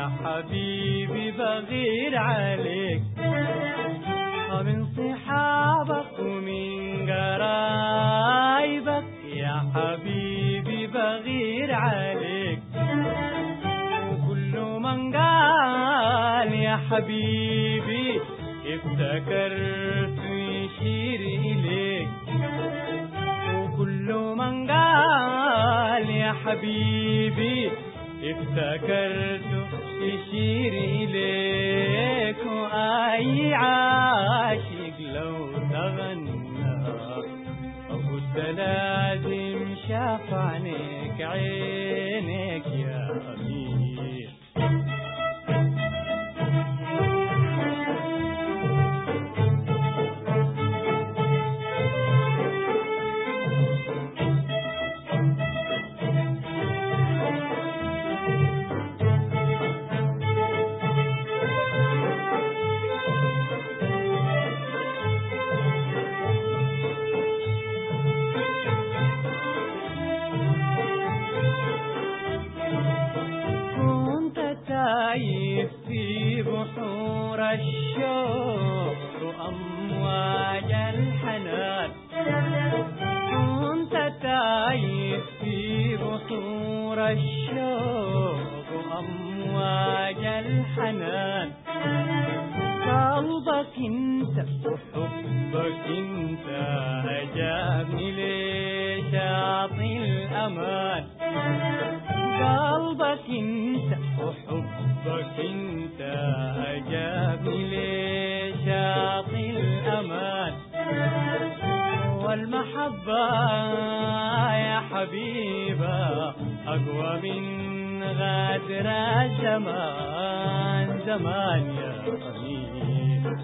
يا حبيبي بغير عليك ومن صحابك ومن قرايبك يا حبيبي بغير عليك وكل من قال يا حبيبي افتكرت يشير إليك وكل من قال يا حبيبي افتكرت يشير إليك وأي عاشق لو تغنى أقول لازم شاف عنيك عينيك يا أمير كنت تايه في بحور الشوق وأمواج الحنان كنت تايه في بحور الشوق وأمواج الحنان قلبك انت وحبك انت هجابني لشاطئ الأمان قلبك انت وحبك انت اجابني لشاطئ الامان والمحبة يا حبيبة اقوى من غادر الزمان زمان يا حبيب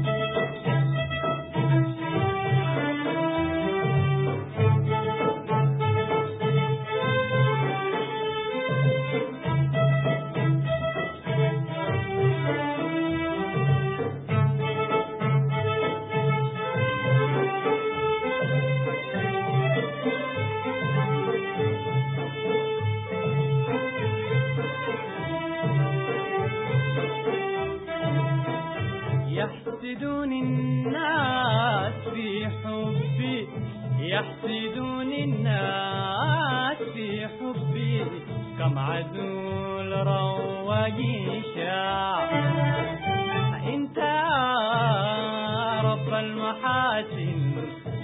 يحسدون الناس في حبي يحسدون الناس في حبي كم عدول رواجي شاع انت يا رب المحاسن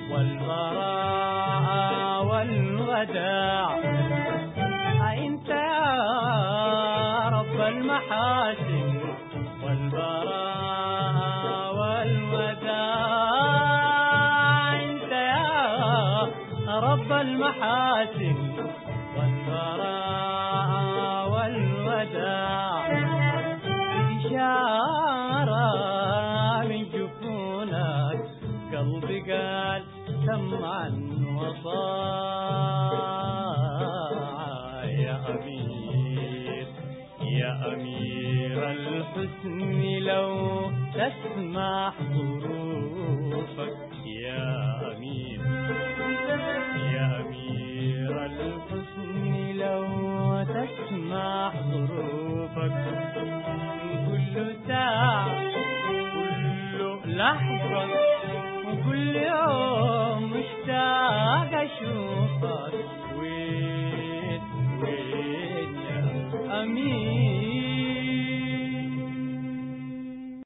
والبراء والوداع انت يا رب المحاسن والبراء والوداع انت يا رب المحاسن والبراء والوداع إشارة من جفونك قلبي قال سمعا وطاعا يا أمير يا أمير الحسن لو تسمع ظروفك يا أمير يا أمير الحسن لو تسمع ظروفك كل ساعة كل لحظة وكل يوم مشتاق أشوفك